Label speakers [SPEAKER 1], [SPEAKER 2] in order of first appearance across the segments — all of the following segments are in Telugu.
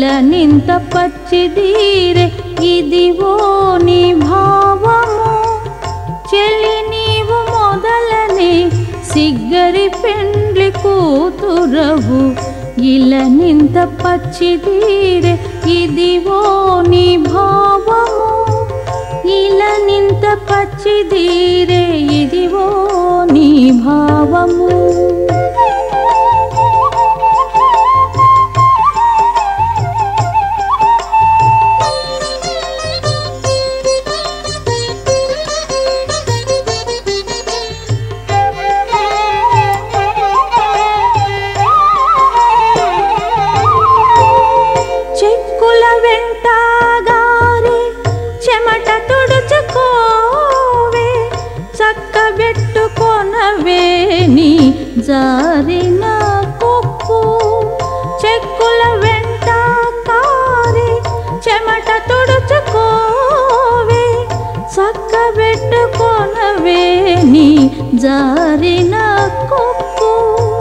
[SPEAKER 1] ఇలనింత పచ్చిదీరే ఇదివో నీ భావము చెలి నీవు మొదలనే సిగ్గరి పెండ్లి కూతురవు ఇలనింత పచ్చిదీరే ఇదివో నీ భావము ఇలనింత పచ్చిదీరే ఇదివో నీ భావము చెక్కుల వెంటగారే చెమట తుడుచుకోవే చక్కబెట్టుకొనవే నీ జారిన కొప్పు చెక్కుల వెంట కారే చెమట తుడుచుకోవే చక్కబెట్టుకొనవే నీ జారిన కొప్పు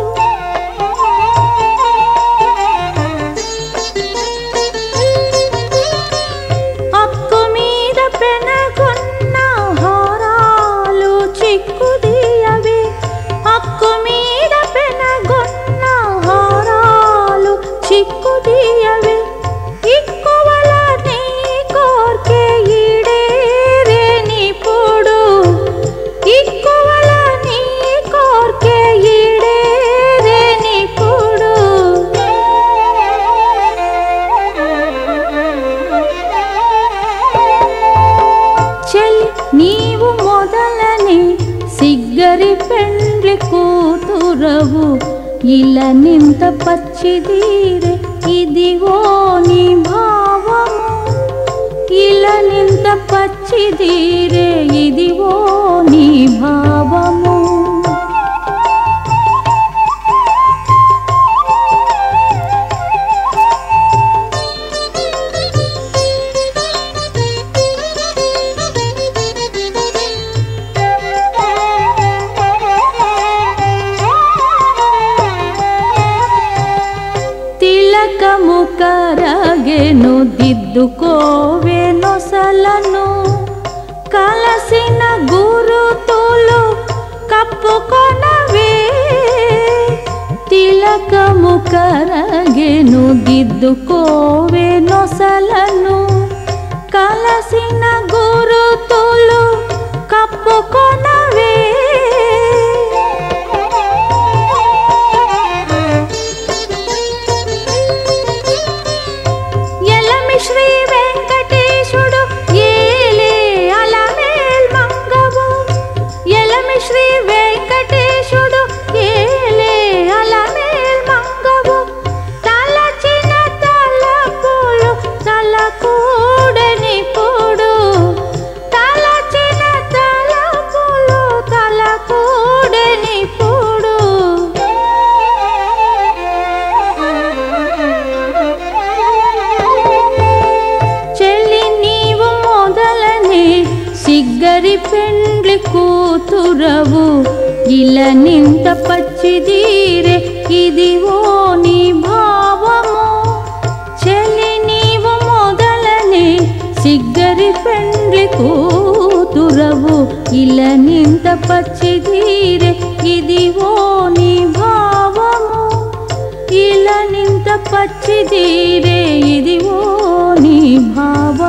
[SPEAKER 1] అక్కు మీద పెనగొన్న హారాలు చిక్కుదీయవే అక్కు మీద పెనగొన్న హారాలు చిక్కుదీయవే ఇక్కువల నీ కోర్కే ఈడేరే నీ పొడు ఇక్కువల నీ కోర్కే ఈడేరే నీ పొడు చెల్ నీవు మొదలని సిగ్గరి పెండ్లి కూతురవు ఇలా నింత పచ్చిదీరే ఇదిగో నీ భావము ఇలా నింత పచ్చిదీరే ఇదిగో నీ భావము తిలకము కరగెను దిద్దుకోవే నొసలను కలసిన గురుతులు కప్పుకొనవే తిలకము కరగెను దిద్దుకోవే నొసలను కలసిన గురుతులు కప్పుకొనవే ఎలమి శ్రీ వెంకటేశుడు ఏలే అలమేల్ మంగవు ఎలమి శ్రీ వెంకటేశుడు ఏలే అలమేల్ మంగవు తలచిన తలపులు తలకూడని పొడు తలచిన తలపులు తలకూడని పొడు చెల్లి నీవు మొదలనే సిగ్గరి పెండ్లి కూతురవు ఇలా నింత పచ్చిదీరే ఇదివో నీ భావము చెల్లి నీవు మొదలనే సిగ్గరి పెండ్లి కూతురవు ఇలా నింత పచ్చిదీరే ఇదివో నీ భావము ఇలా నింత పచ్చిదీరే ఇదివో నీ భావ